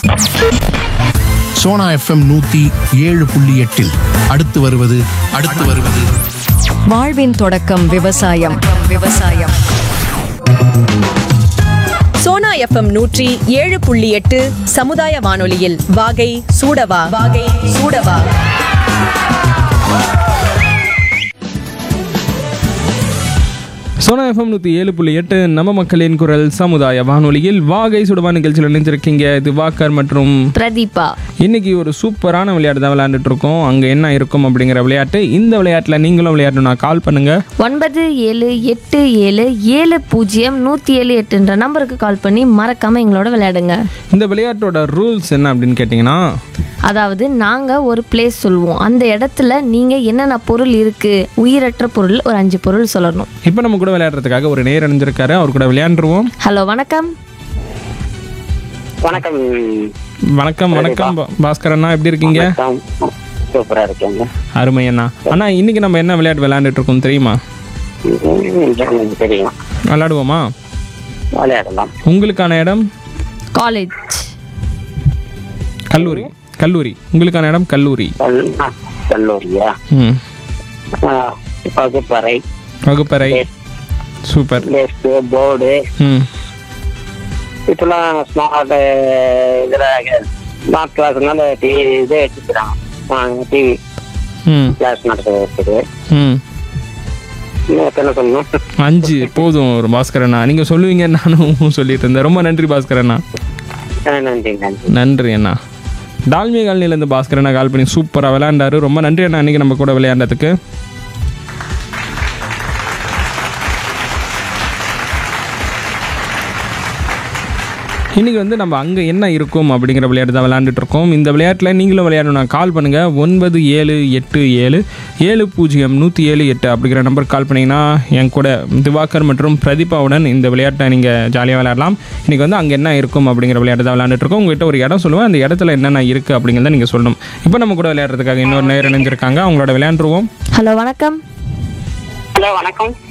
Sona FM நூத்தி ஏழு புள்ளி எட்டில் அடுத்து வருவது அடுத்து வருவது வாழ்வின் தொடக்கம் விவசாயம் விவசாயம் சோனா எஃப்எம் நூற்றி ஏழு புள்ளி எட்டு சமுதாய வானொலியில் வாகை சூடவா வாகை சூடவா சோனா எஃப்எம் நூற்றி ஏழு புள்ளி எட்டு நம்ம மக்களின் குரல் சமுதாய வானொலியில் வாகை சுடுவா நிகழ்ச்சியில் நினைஞ்சிருக்கீங்க இது வாக்கர் மற்றும் பிரதீபா இன்னைக்கு ஒரு சூப்பரான விளையாட்டு தான் விளையாண்டுட்டு இருக்கோம் அங்கே என்ன இருக்கும் அப்படிங்கிற விளையாட்டு இந்த விளையாட்டில் நீங்களும் விளையாடணும்னா கால் பண்ணுங்க ஒன்பது ஏழு எட்டு ஏழு ஏழு பூஜ்ஜியம் நூற்றி ஏழு எட்டுன்ற நம்பருக்கு கால் பண்ணி மறக்காமல் எங்களோட விளையாடுங்க இந்த விளையாட்டோட ரூல்ஸ் என்ன அப்படின்னு கேட்டிங்கன்னா அதாவது நாங்கள் ஒரு பிளேஸ் சொல்லுவோம் அந்த இடத்துல நீங்கள் என்னென்ன பொருள் இருக்குது உயிரற்ற பொருள் ஒரு அஞ்சு பொருள் சொல்லணும் இப்போ நம்ம கூட விளையாடுறதுக்காக ஒரு நேர் அணிஞ்சிருக்காரு அவர் கூட விளையாண்டுருவோம் ஹலோ வணக்கம் வணக்கம் வணக்கம் வணக்கம் பா- பாஸ்கர் அண்ணா எப்படி இருக்கீங்க வணக்கம் சூப்பரா இருக்கேங்க அருமை அண்ணா அண்ணா இன்னைக்கு நம்ம என்ன விளையாட்டு விளையாண்டுட்டு இருக்கோம் தெரியுமா ம், எனக்கு தெரியும் விளையாடுவோமா விளையாடலாம் உங்களுக்கான இடம் காலேஜ் கல்லூரி கல்லூரி உங்களுக்கான இடம் கல்லூரி கல்- ஆ, கல்லூரியா ம் ஆ, வகுப்பறை வகுப்பறை சூப்பர் டெஸ்க் போர்டு ம் இப்பெல்லாம் ஸ்மார்ட் இதுல ஸ்மார்ட் கிளாஸ்னால டிவி இதே வச்சுக்கிறாங்க டிவி ம் கிளாஸ் நடத்த இருக்குது ம் இன்னும் எத்தனை சொல்லணும் அஞ்சு போதும் ஒரு பாஸ்கர் அண்ணா நீங்கள் சொல்லுவீங்க நானும் சொல்லிட்டு இருந்தேன் ரொம்ப நன்றி பாஸ்கர் அண்ணா ஆ, நன்றி நன்றி நன்றி அண்ணா டால்மி காலனிலேருந்து பாஸ்கர் அண்ணா கால் பண்ணி சூப்பராக விளையாண்டாரு ரொம்ப நன்றி அண்ணா அன்றைக்கி நம்ம கூட விளையாண்டதுக்கு இன்றைக்கி வந்து நம்ம அங்கே என்ன இருக்கும் அப்படிங்கிற விளையாட்டு தான் விளையாண்டுட்டு இருக்கோம் இந்த விளையாட்டில் நீங்களும் விளையாடணும்னா கால் பண்ணுங்கள் ஒன்பது ஏழு எட்டு ஏழு ஏழு பூஜ்ஜியம் நூற்றி ஏழு எட்டு அப்படிங்கிற நம்பருக்கு கால் பண்ணிங்கன்னா என் கூட திவாகர் மற்றும் பிரதீபாவுடன் இந்த விளையாட்டை நீங்கள் ஜாலியாக விளையாடலாம் இன்றைக்கி வந்து அங்கே என்ன இருக்கும் அப்படிங்கிற விளையாட்டு தான் விளையாண்டுட்டு இருக்கோம் உங்கள்கிட்ட ஒரு இடம் சொல்லுவேன் அந்த இடத்துல என்னென்ன இருக்குது அப்படிங்கிறத நீங்கள் சொல்லணும் இப்போ நம்ம கூட விளையாடுறதுக்காக இன்னொரு நேரம் இணைஞ்சிருக்காங்க அவங்களோட விளையாண்டுருவோம் ஹலோ வணக்கம் ஹலோ வணக்கம்